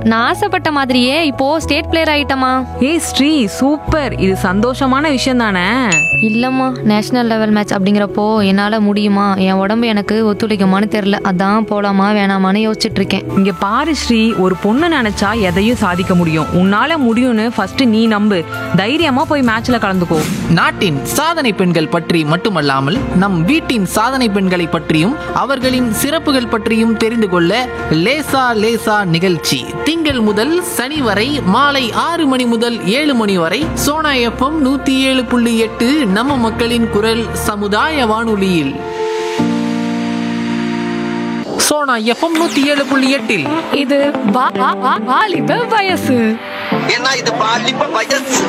நான் ஆசைப்பட்ட மாதிரியே இப்போ ஸ்டேட் பிளேயர் ஆயிட்டமா ஏய் ஸ்ரீ சூப்பர் இது சந்தோஷமான விஷயம் தானே இல்லம்மா நேஷனல் லெவல் மேட்ச் அப்படிங்கிறப்போ என்னால முடியுமா என் உடம்பு எனக்கு ஒத்துழைக்குமான்னு தெரியல அதான் போலாமா வேணாமான்னு யோசிச்சுட்டு இருக்கேன் இங்க பாரு ஸ்ரீ ஒரு பொண்ணு நினைச்சா எதையும் சாதிக்க முடியும் உன்னால முடியும்னு ஃபர்ஸ்ட் நீ நம்பு தைரியமா போய் மேட்ச்ல கலந்துக்கோ நாட்டின் சாதனை பெண்கள் பற்றி மட்டுமல்லாமல் நம் வீட்டின் சாதனை பெண்களை பற்றியும் அவர்களின் சிறப்புகள் பற்றியும் தெரிந்து கொள்ள லேசா லேசா நிகழ்ச்சி திங்கள் முதல் சனி வரை மாலை ஆறு மணி முதல் ஏழு மணி வரை சோனா எஃப்எம் நூத்தி ஏழு புள்ளி எட்டு நம்ம மக்களின் குரல் சமுதாய வானொலியில் சோனா எஃப்எம் நூத்தி ஏழு புள்ளி எட்டில் இது வா- வா- வா- வாலிப வயசு ஏன்னா இது பாலிப்ப வயசு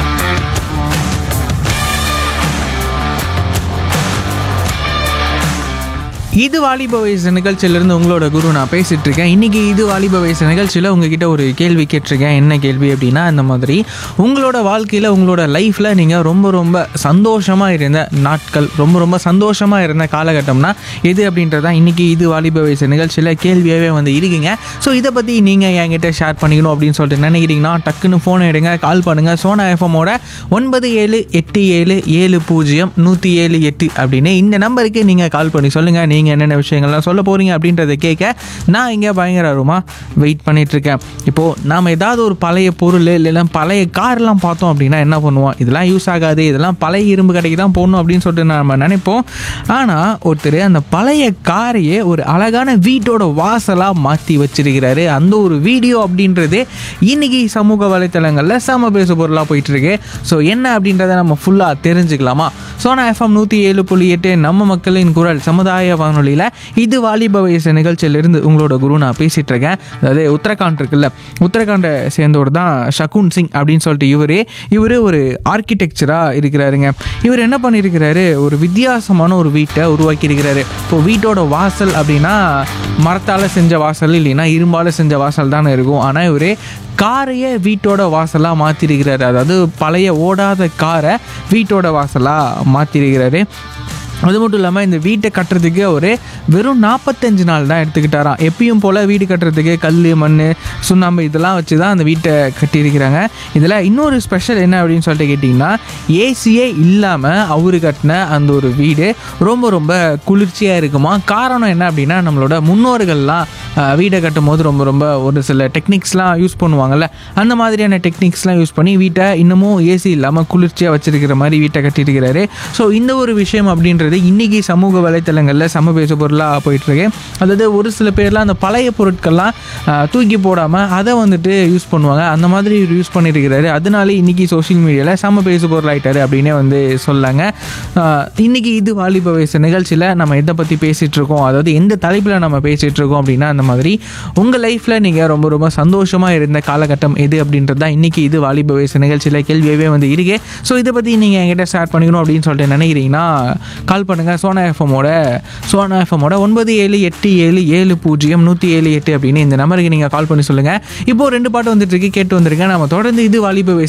இது வாலிப வயசு நிகழ்ச்சியிலேருந்து உங்களோட குரு நான் பேசிட்டு இருக்கேன் இன்னைக்கு இது வாலிப வயசு நிகழ்ச்சியில் உங்ககிட்ட ஒரு கேள்வி கேட்டிருக்கேன் என்ன கேள்வி அப்படின்னா இந்த மாதிரி உங்களோட வாழ்க்கையில் உங்களோட லைஃப்பில் நீங்கள் ரொம்ப ரொம்ப சந்தோஷமாக இருந்த நாட்கள் ரொம்ப ரொம்ப சந்தோஷமாக இருந்த காலகட்டம்னா எது அப்படின்றதான் இன்னைக்கு இது வாலிப வயசு நிகழ்ச்சியில் கேள்வியாகவே வந்து இருக்குங்க ஸோ இதை பற்றி நீங்கள் என்கிட்ட ஷேர் பண்ணிக்கணும் அப்படின்னு சொல்லிட்டு நினைக்கிறீங்கன்னா டக்குன்னு ஃபோன் எடுங்க கால் பண்ணுங்கள் சோனா எஃப்எம்மோட ஒன்பது ஏழு எட்டு ஏழு ஏழு பூஜ்ஜியம் நூற்றி ஏழு எட்டு அப்படின்னு இந்த நம்பருக்கு நீங்கள் கால் பண்ணி சொல்லுங்கள் நீங்கள் என்னென்ன விஷயங்கள்லாம் சொல்ல போகிறீங்க அப்படின்றத கேட்க நான் இங்கே பயங்கரமாக வெயிட் பண்ணிகிட்ருக்கேன் இப்போது நாம் ஏதாவது ஒரு பழைய பொருள் இல்லைன்னா பழைய கார்லாம் பார்த்தோம் அப்படின்னா என்ன பண்ணுவோம் இதெல்லாம் யூஸ் ஆகாது இதெல்லாம் பழைய இரும்பு கடைக்கு தான் போகணும் அப்படின்னு சொல்லிட்டு நம்ம நினைப்போம் ஆனால் ஒருத்தர் அந்த பழைய காரையே ஒரு அழகான வீட்டோட வாசலாக மாற்றி வச்சிருக்கிறாரு அந்த ஒரு வீடியோ அப்படின்றது இன்னைக்கு சமூக வலைத்தளங்களில் சம பேசு பொருளாக போயிட்டு இருக்கு ஸோ என்ன அப்படின்றத நம்ம ஃபுல்லாக தெரிஞ்சுக்கலாமா சோனா எஃப்எம் நூற்றி ஏழு புள்ளி எட்டு நம்ம மக்களின் குரல் சமுதாய வானொலியில் இது வாலிப வயசு நிகழ்ச்சியிலிருந்து உங்களோட குரு நான் பேசிகிட்டு இருக்கேன் அதாவது உத்தரகாண்ட் இருக்குல்ல உத்தரகாண்டை சேர்ந்தவர் தான் ஷகுன் சிங் அப்படின்னு சொல்லிட்டு இவர் இவர் ஒரு ஆர்கிடெக்சராக இருக்கிறாருங்க இவர் என்ன பண்ணியிருக்கிறாரு ஒரு வித்தியாசமான ஒரு வீட்டை உருவாக்கி இருக்கிறாரு இப்போ வீட்டோட வாசல் அப்படின்னா மரத்தால் செஞ்ச வாசல் இல்லைன்னா இரும்பால் செஞ்ச வாசல் தானே இருக்கும் ஆனால் இவர் காரையே வீட்டோட வாசலாக மாற்றிருக்கிறாரு அதாவது பழைய ஓடாத காரை வீட்டோட வாசலாக மாற்றிருக்கிறாரு அது மட்டும் இல்லாமல் இந்த வீட்டை கட்டுறதுக்கு ஒரு வெறும் நாற்பத்தஞ்சு நாள் தான் எடுத்துக்கிட்டாராம் எப்பயும் போல் வீடு கட்டுறதுக்கு கல் மண் சுண்ணாம்பு இதெல்லாம் வச்சு தான் அந்த வீட்டை கட்டியிருக்கிறாங்க இதில் இன்னொரு ஸ்பெஷல் என்ன அப்படின்னு சொல்லிட்டு கேட்டிங்கன்னா ஏசியே இல்லாமல் அவரு கட்டின அந்த ஒரு வீடு ரொம்ப ரொம்ப குளிர்ச்சியாக இருக்குமா காரணம் என்ன அப்படின்னா நம்மளோட முன்னோர்கள்லாம் அஹ், வீடை கட்டும் போது ரொம்ப ரொம்ப ஒரு சில டெக்னிக்ஸ்லாம் யூஸ் பண்ணுவாங்கல்ல அந்த மாதிரியான டெக்னிக்ஸ்லாம் யூஸ் பண்ணி வீட்டை இன்னமும் ஏசி இல்லாமல் குளிர்ச்சியாக வச்சிருக்கிற மாதிரி வீட்டை கட்டியிருக்கிறாரு ஸோ இந்த ஒரு விஷயம் அப்படின்றது இன்னைக்கு சமூக வலைத்தளங்களில் சம பேச பொருளாக போயிட்டுருக்கு அதாவது ஒரு சில பேர்லாம் அந்த பழைய பொருட்கள்லாம் அஹ், தூக்கி போடாமல் அதை வந்துட்டு யூஸ் பண்ணுவாங்க அந்த மாதிரி இவர் யூஸ் பண்ணியிருக்கிறாரு அதனால இன்னைக்கு சோஷியல் மீடியாவில் சம பேசு பொருள் ஆயிட்டாரு அப்படின்னே வந்து சொல்லாங்க அஹ், இன்னைக்கு இது வாலிப வயசு நிகழ்ச்சியில் நம்ம எதை பற்றி பேசிகிட்டு இருக்கோம் அதாவது எந்த தலைப்பில் நம்ம பேசிகிட்டு இருக்கோம் அப்படின்னா அந்த மாதிரி உங்கள் லைஃப்பில் நீங்கள் ரொம்ப ரொம்ப சந்தோஷமாக இருந்த காலகட்டம் எது அப்படின்றது தான் இன்றைக்கி இது வாலிப வயசு நிகழ்ச்சியில் கேள்வியாகவே வந்து இருக்கு ஸோ இதை பற்றி நீங்கள் என்கிட்ட ஷேர் பண்ணிக்கணும் அப்படின்னு சொல்லிட்டு நினைக்கிறீங்கன்னா கால் பண்ணுங்கள் சோனா எஃப்எம்மோட சோனா எஃப்எம்மோட ஒன்பது ஏழு எட்டு ஏழு ஏழு பூஜ்ஜியம் நூற்றி ஏழு எட்டு அப்படின்னு இந்த நம்பருக்கு நீங்கள் கால் பண்ணி சொல்லுங்கள் இப்போ ரெண்டு பாட்டு வந்துட்டு இருக்கு கேட்டு வந்திருக்கேன் நம்ம தொடர்ந்து இது வாலிப வயசு